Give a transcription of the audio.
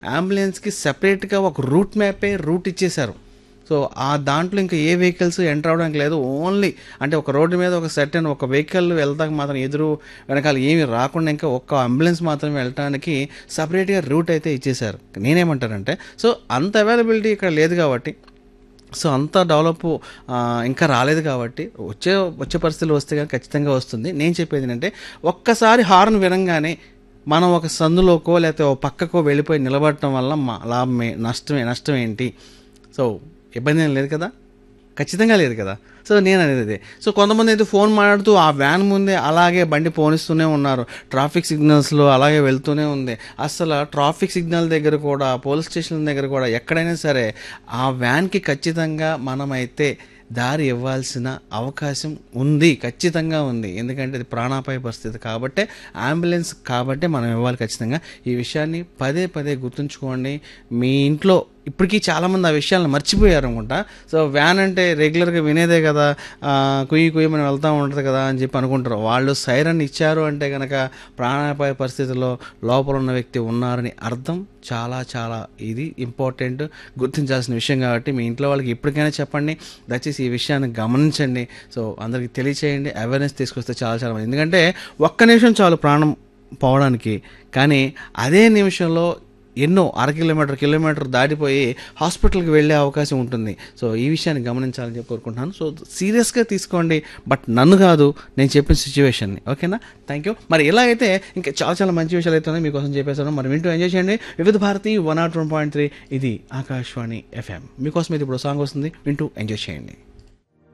అంబులెన్స్కి సెపరేట్గా ఒక రూట్ మ్యాపే రూట్ ఇచ్చేశారు సో ఆ దాంట్లో ఇంకా ఏ వెహికల్స్ ఎంటర్ అవడానికి లేదు ఓన్లీ అంటే ఒక రోడ్డు మీద ఒక సెట్ అండ్ ఒక వెహికల్ వెళ్తాక మాత్రం ఎదురు వెనకాల ఏమి రాకుండా ఇంకా ఒక్క అంబులెన్స్ మాత్రమే వెళ్ళటానికి సపరేట్గా రూట్ అయితే ఇచ్చేశారు నేనేమంటానంటే సో అంత అవైలబిలిటీ ఇక్కడ లేదు కాబట్టి సో అంత డెవలప్ ఆ, ఇంకా రాలేదు కాబట్టి వచ్చే వచ్చే పరిస్థితులు వస్తే కానీ ఖచ్చితంగా వస్తుంది నేను చెప్పేది ఏంటంటే ఒక్కసారి హార్న్ వినంగానే మనం ఒక సందులోకో లేకపోతే ఒక పక్కకో వెళ్ళిపోయి నిలబడటం వల్ల మా లాభమే నష్టమే నష్టం ఏంటి సో ఇబ్బంది ఏం లేదు కదా ఖచ్చితంగా లేదు కదా సో నేను అనేది అదే సో కొంతమంది అయితే ఫోన్ మాట్లాడుతూ ఆ వ్యాన్ ముందే అలాగే బండి పోనిస్తూనే ఉన్నారు ట్రాఫిక్ సిగ్నల్స్లో అలాగే వెళ్తూనే ఉంది అసలు ట్రాఫిక్ సిగ్నల్ దగ్గర కూడా పోలీస్ స్టేషన్ దగ్గర కూడా ఎక్కడైనా సరే ఆ వ్యాన్కి ఖచ్చితంగా మనమైతే దారి ఇవ్వాల్సిన అవకాశం ఉంది ఖచ్చితంగా ఉంది ఎందుకంటే ఇది ప్రాణాపాయ పరిస్థితి కాబట్టి అంబులెన్స్ కాబట్టి మనం ఇవ్వాలి ఖచ్చితంగా ఈ విషయాన్ని పదే పదే గుర్తుంచుకోండి మీ ఇంట్లో ఇప్పటికీ చాలామంది ఆ విషయాలను మర్చిపోయారు అనుకుంటా సో వ్యాన్ అంటే రెగ్యులర్గా వినేదే కదా ఆ, కుయ్యి కుయ్యి మనం వెళ్తూ ఉంటుంది కదా అని చెప్పి అనుకుంటారు వాళ్ళు సైరన్ ఇచ్చారు అంటే కనుక ప్రాణాపాయ పరిస్థితిలో లోపల ఉన్న వ్యక్తి ఉన్నారని అర్థం చాలా చాలా ఇది ఇంపార్టెంట్ గుర్తించాల్సిన విషయం కాబట్టి మీ ఇంట్లో వాళ్ళకి ఇప్పటికైనా చెప్పండి దయచేసి ఈ విషయాన్ని గమనించండి సో అందరికీ తెలియచేయండి అవేర్నెస్ తీసుకొస్తే చాలా చాలా మంది ఎందుకంటే ఒక్క నిమిషం చాలు ప్రాణం పోవడానికి కానీ అదే నిమిషంలో ఎన్నో అర కిలోమీటర్ కిలోమీటర్ దాటిపోయి హాస్పిటల్కి వెళ్ళే అవకాశం ఉంటుంది సో ఈ విషయాన్ని గమనించాలని చెప్పి కోరుకుంటున్నాను సో సీరియస్గా తీసుకోండి బట్ నన్ను కాదు నేను చెప్పిన సిచ్యువేషన్ని ఓకేనా థ్యాంక్ యూ మరి ఇలా అయితే ఇంకా చాలా చాలా మంచి విషయాలు అయితే ఉన్నాయి మీకోసం చెప్పేసాను మరి వింటూ ఎంజాయ్ చేయండి Vividh Bharati one nought one point three ఇది ఆకాశవాణి ఎఫ్ఎం మీకోసం ఇది ఇప్పుడు సాంగ్ వస్తుంది వింటూ ఎంజాయ్ చేయండి